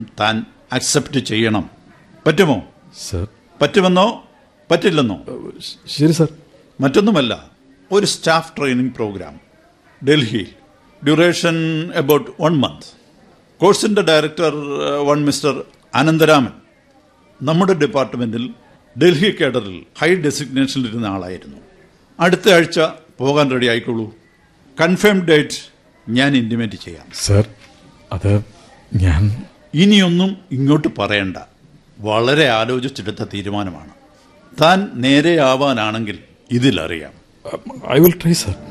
താൻ അക്സെപ്റ്റ് ചെയ്യണം പറ്റുമോ സർ പറ്റുമെന്നോ പറ്റില്ലെന്നോ ശരി സർ മറ്റൊന്നുമല്ല ഒരു സ്റ്റാഫ് ട്രെയിനിങ് പ്രോഗ്രാം ഡൽഹിയിൽ ഡ്യൂറേഷൻ അബൌട്ട് വൺ മന്ത് കോഴ്സിന്റെ ഡയറക്ടർ വൺ മിസ്റ്റർ അനന്തരാമൻ നമ്മുടെ ഡിപ്പാർട്ട്മെന്റിൽ ഡൽഹി കേഡറിൽ ഹൈ ഡെസിഗ്നേഷനിൽ ഇരുന്ന ആളായിരുന്നു അടുത്ത ആഴ്ച പോകാൻ റെഡി ആയിക്കോളൂ കൺഫേം ഡേറ്റ് ഞാൻ ഇന്റിമേറ്റ് ചെയ്യാം സർ അത് ഞാൻ ഇനിയൊന്നും ഇങ്ങോട്ട് പറയണ്ട വളരെ ആലോചിച്ചെടുത്ത തീരുമാനമാണ് താൻ നേരെയാവാനാണെങ്കിൽ ഇതിലറിയാം ഐ വിൽ ട്രൈ സർ